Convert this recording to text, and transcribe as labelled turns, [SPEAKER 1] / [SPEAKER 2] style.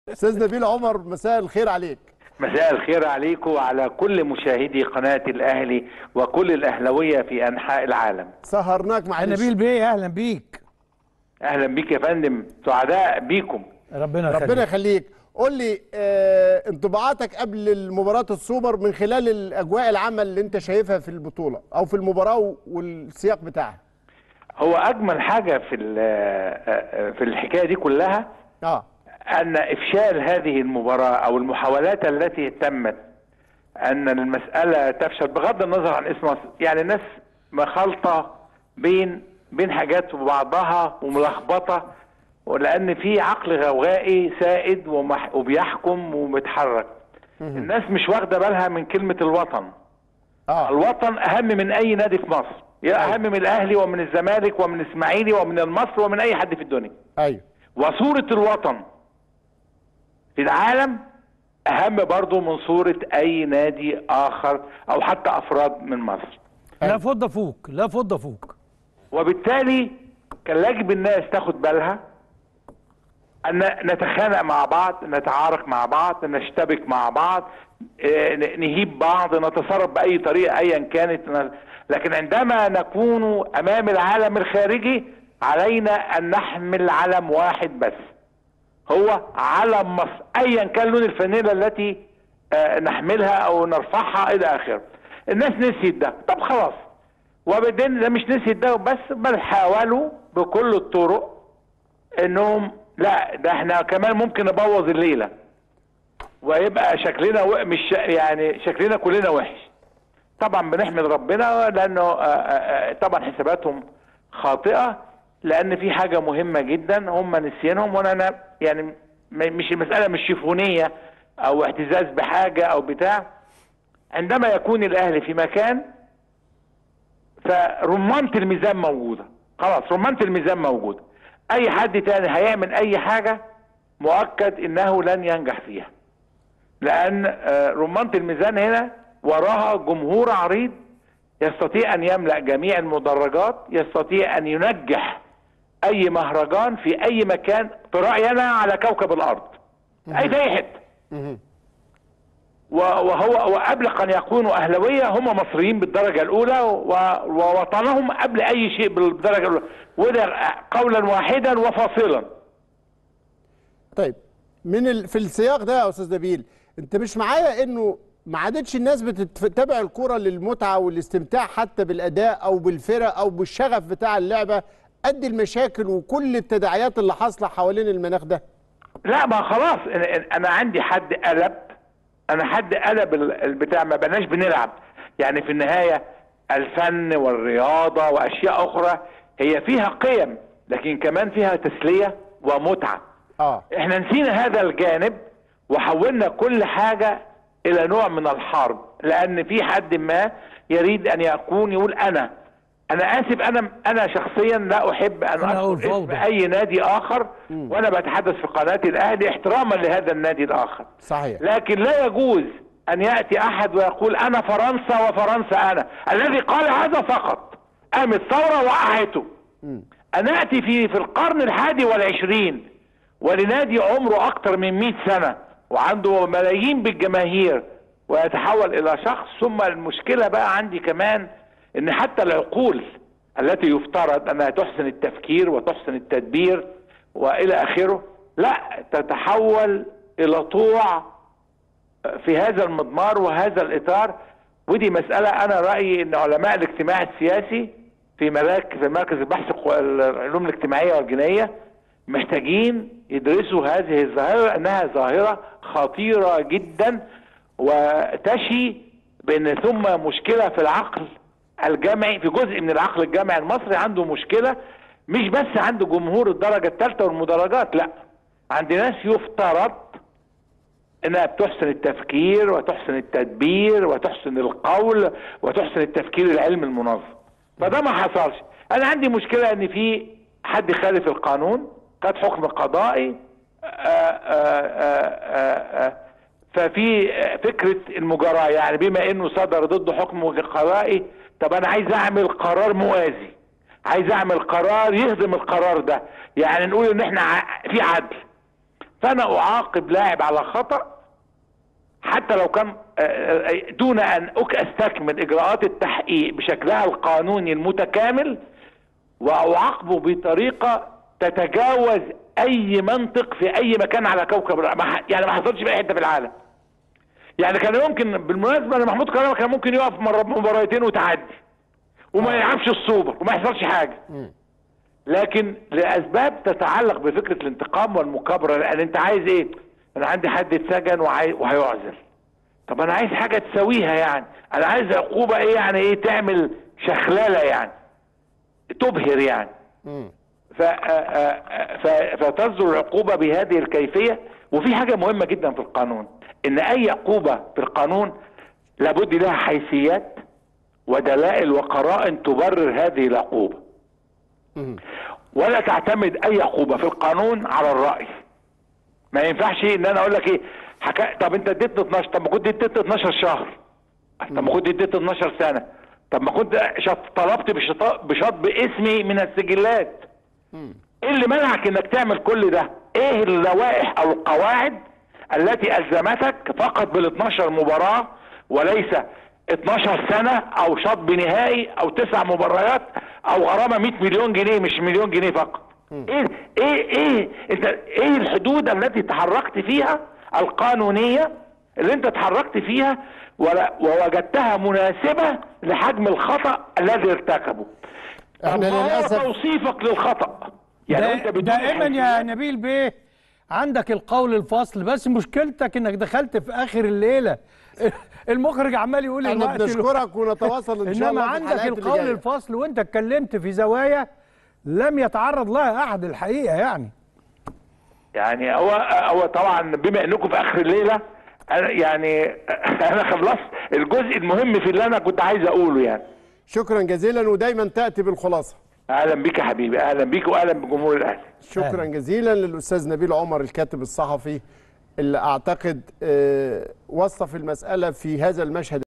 [SPEAKER 1] استاذ نبيل عمر مساء الخير عليك
[SPEAKER 2] مساء الخير عليكم وعلى كل مشاهدي قناة الأهلي وكل الأهلوية في أنحاء العالم
[SPEAKER 1] سهرناك مع
[SPEAKER 3] نبيل بيه اهلا بيك
[SPEAKER 2] أهلا بيك يا فندم سعداء بيكم
[SPEAKER 3] ربنا يخليك
[SPEAKER 1] ربنا يخليك قول لي آه انطباعاتك قبل مباراة السوبر من خلال الأجواء العامة اللي أنت شايفها في البطولة أو في المباراة والسياق بتاعها
[SPEAKER 2] هو أجمل حاجة في ال- في الحكاية دي كلها
[SPEAKER 1] اه
[SPEAKER 2] أن إفشال هذه المباراة أو المحاولات التي تمت أن المسألة تفشل بغض النظر عن اسم مصر يعني الناس مخلطة بين بين حاجات وبعضها وملخبطة ولأن في عقل غوغائي سائد ومح وبيحكم ومتحرك الناس مش واخدة بالها من كلمة الوطن
[SPEAKER 1] اه
[SPEAKER 2] الوطن أهم من أي نادي في مصر يا أهم من الأهلي ومن الزمالك ومن الإسماعيلي ومن المصر ومن أي حد في الدنيا
[SPEAKER 1] ايوه
[SPEAKER 2] وصورة الوطن في العالم أهم برضو من صورة أي نادي آخر أو حتى أفراد من مصر
[SPEAKER 3] لا فضه فوق لا فضه فوق
[SPEAKER 2] وبالتالي كان يجب الناس تاخد بالها أن نتخانق مع بعض نتعارك مع بعض نشتبك مع بعض آه، نهيب بعض نتصرف بأي طريقة أيا كانت لكن عندما نكون أمام العالم الخارجي علينا أن نحمل علم واحد بس هو علم مصر ايا كان لون الفانيله التي آه، نحملها او نرفعها الى اخره الناس نسيت ده طب خلاص وبعدين ده مش نسيت ده بس بل حاولوا بكل الطرق انهم لا ده احنا كمان ممكن نبوظ الليله ويبقى شكلنا و... مش يعني شكلنا كلنا وحش طبعا بنحمد ربنا لانه آه، آه، آه، طبعا حساباتهم خاطئه لان في حاجه مهمه جدا هم نسيانهم وانا أنا يعني م- مش المساله مش شيفونيه او اعتزاز بحاجه او بتاع عندما يكون الاهلي في مكان فرمانه الميزان موجوده خلاص رمانه الميزان موجوده اي حد تاني هيعمل اي حاجه مؤكد انه لن ينجح فيها لان آه، رمانه الميزان هنا وراها جمهور عريض يستطيع ان يملا جميع المدرجات يستطيع ان ينجح اي مهرجان في اي مكان في رايي انا على كوكب الارض اي في اي حته
[SPEAKER 1] مهم.
[SPEAKER 2] و- وهو وقبل ان يكونوا اهلاويه هم مصريين بالدرجه الاولى و- ووطنهم قبل اي شيء بالدرجه الاولى وده قولا واحدا وفاصلا
[SPEAKER 1] طيب من ال... في السياق ده يا استاذ نبيل انت مش معايا انه ما عادتش الناس بتتابع الكوره للمتعه والاستمتاع حتى بالاداء او بالفرق او بالشغف بتاع اللعبه قد المشاكل وكل التداعيات اللي حاصله حوالين المناخ ده
[SPEAKER 2] لا ما خلاص أنا- انا عندي حد قلب انا حد قلب ال- البتاع ما بقناش بنلعب يعني في النهايه الفن والرياضه واشياء اخرى هي فيها قيم لكن كمان فيها تسليه ومتعه
[SPEAKER 1] اه
[SPEAKER 2] احنا نسينا هذا الجانب وحولنا كل حاجة الى نوع من الحرب لان في حد ما يريد ان يكون يقول انا انا اسف انا انا شخصيا لا احب ان
[SPEAKER 3] أنا أقول
[SPEAKER 2] اذكر اسم
[SPEAKER 3] فوضى.
[SPEAKER 2] اي نادي اخر وانا بتحدث في قناة الاهلي احتراما لهذا النادي الاخر
[SPEAKER 1] صحيح
[SPEAKER 2] لكن لا يجوز ان ياتي احد ويقول انا فرنسا وفرنسا انا الذي قال هذا فقط قامت ثوره وقعته انا اتي في في القرن الحادي والعشرين ولنادي عمره اكثر من 100 سنه وعنده ملايين بالجماهير ويتحول الى شخص ثم المشكله بقى عندي كمان ان حتى العقول التي يفترض انها تحسن التفكير وتحسن التدبير والى اخره لا تتحول الى طوع في هذا المضمار وهذا الاطار ودي مساله انا رايي ان علماء الاجتماع السياسي في مراكز في مركز البحث الق- العلوم الاجتماعيه والجنائيه محتاجين يدرسوا هذه الظاهره انها ظاهره خطيره جدا وتشي بان ثم مشكله في العقل الجمعي في جزء من العقل الجمعي المصري عنده مشكله مش بس عنده جمهور الدرجه الثالثه والمدرجات لا عند ناس يفترض انها بتحسن التفكير وتحسن التدبير وتحسن القول وتحسن التفكير العلمي المنظم فده ما حصلش انا عندي مشكله ان في حد خالف القانون خد حكم قضائي آآ آآ آآ ففي فكره المجاراه يعني بما انه صدر ضده حكم قضائي طب انا عايز اعمل قرار موازي عايز اعمل قرار يهضم القرار ده يعني نقول ان احنا ع- في عدل فانا اعاقب لاعب على خطأ حتى لو كان آه، آه، دون ان أك- استكمل اجراءات التحقيق بشكلها القانوني المتكامل واعاقبه بطريقه تتجاوز اي منطق في اي مكان على كوكب الأرض. ما ح- يعني ما حصلش في اي حته في العالم يعني كان يمكن بالمناسبه ان محمود كرامه كان ممكن يقف مره مباراتين وتعدي وما يلعبش السوبر وما يحصلش حاجه لكن لاسباب تتعلق بفكره الانتقام والمكابره لان انت عايز ايه؟ انا عندي حد اتسجن وعاي- وهيعزل طب انا عايز حاجه تساويها يعني انا عايز عقوبه ايه يعني ايه تعمل شخلله يعني تبهر يعني ف- آه، آه، ف- فتصدر العقوبه بهذه الكيفيه وفي حاجه مهمه جدا في القانون ان اي عقوبه في القانون لابد لها حيثيات ودلائل وقرائن تبرر هذه العقوبه ولا تعتمد اي عقوبه في القانون على الراي ما ينفعش ان انا اقول لك ايه حكا... طب انت اديتني 12 طب ما كنت اديتني 12 شهر طب ما كنت اديتني 12 سنه طب ما كنت شط... طلبت بشطاء بشطب اسمي من السجلات ايه اللي منعك انك تعمل كل ده ايه اللوائح او القواعد التي الزمتك فقط بال 12 مباراه وليس 12 سنه او شطب نهائي او تسع مباريات او غرامه 100 مليون جنيه مش مليون جنيه فقط ايه ايه ايه انت ايه الحدود التي تحركت فيها القانونيه اللي انت اتحركت فيها ولا- ووجدتها مناسبه لحجم الخطا الذي ارتكبه
[SPEAKER 1] احنا
[SPEAKER 2] طب ما هو
[SPEAKER 1] للأسف-
[SPEAKER 2] توصيفك للخطا يعني
[SPEAKER 3] دا-
[SPEAKER 2] انت بدون
[SPEAKER 3] دائما يا
[SPEAKER 2] حيثيات-
[SPEAKER 3] نبيل بيه عندك القول الفصل بس مشكلتك انك دخلت في اخر الليله المخرج عمال يقول
[SPEAKER 1] احنا
[SPEAKER 3] الوقت الو-
[SPEAKER 1] بنشكرك ونتواصل ان شاء
[SPEAKER 3] انما
[SPEAKER 1] الله في
[SPEAKER 3] عندك
[SPEAKER 1] الحلقات اللي
[SPEAKER 3] القول
[SPEAKER 1] جاية.
[SPEAKER 3] الفصل وانت اتكلمت في زوايا لم يتعرض لها احد الحقيقه يعني
[SPEAKER 2] يعني هو هو طبعا بما انكم في اخر الليله أنا يعني انا خلصت الجزء المهم في اللي انا كنت عايز اقوله يعني
[SPEAKER 1] شكرا جزيلا ودايما تاتي بالخلاصه
[SPEAKER 2] اهلا بيك يا حبيبي اهلا بيك واهلا بجمهور الاهلي
[SPEAKER 1] شكرا جزيلا للاستاذ نبيل عمر الكاتب الصحفي اللي اعتقد آه، وصف المساله في هذا المشهد